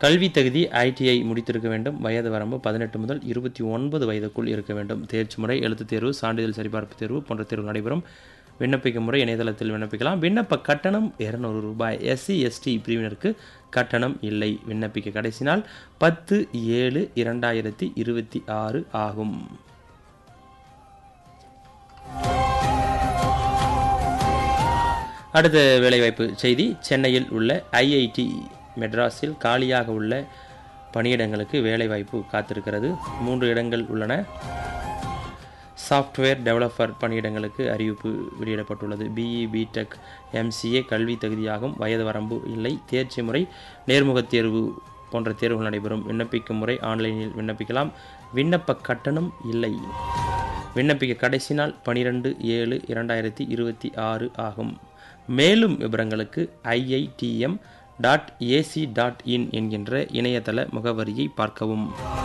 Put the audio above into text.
கல்வி தகுதி ஐடிஐ முடித்திருக்க வேண்டும் வயது வரம்பு பதினெட்டு முதல் இருபத்தி ஒன்பது வயதுக்குள் இருக்க வேண்டும் தேர்ச்சி முறை எழுத்துத் தேர்வு சான்றிதழ் சரிபார்ப்பு தேர்வு போன்ற தேர்வு நடைபெறும் விண்ணப்பிக்கும் முறை இணையதளத்தில் விண்ணப்பிக்கலாம் விண்ணப்ப கட்டணம் இருநூறு ரூபாய் எஸ்சி எஸ்டி பிரிவினருக்கு கட்டணம் இல்லை விண்ணப்பிக்க கடைசி நாள் பத்து ஏழு இரண்டாயிரத்தி இருபத்தி ஆறு ஆகும் அடுத்த வேலைவாய்ப்பு செய்தி சென்னையில் உள்ள ஐஐடி மெட்ராஸில் காலியாக உள்ள பணியிடங்களுக்கு வேலைவாய்ப்பு காத்திருக்கிறது மூன்று இடங்கள் உள்ளன சாஃப்ட்வேர் டெவலப்பர் பணியிடங்களுக்கு அறிவிப்பு வெளியிடப்பட்டுள்ளது பிஇ பிடெக் எம்சிஏ கல்வி தகுதியாகும் வயது வரம்பு இல்லை தேர்ச்சி முறை நேர்முகத் தேர்வு போன்ற தேர்வுகள் நடைபெறும் விண்ணப்பிக்கும் முறை ஆன்லைனில் விண்ணப்பிக்கலாம் விண்ணப்ப கட்டணம் இல்லை விண்ணப்பிக்க கடைசி நாள் பனிரெண்டு ஏழு இரண்டாயிரத்தி இருபத்தி ஆறு ஆகும் மேலும் விவரங்களுக்கு IITM dot AC dot in என்கின்ற இணையதள முகவரியை பார்க்கவும்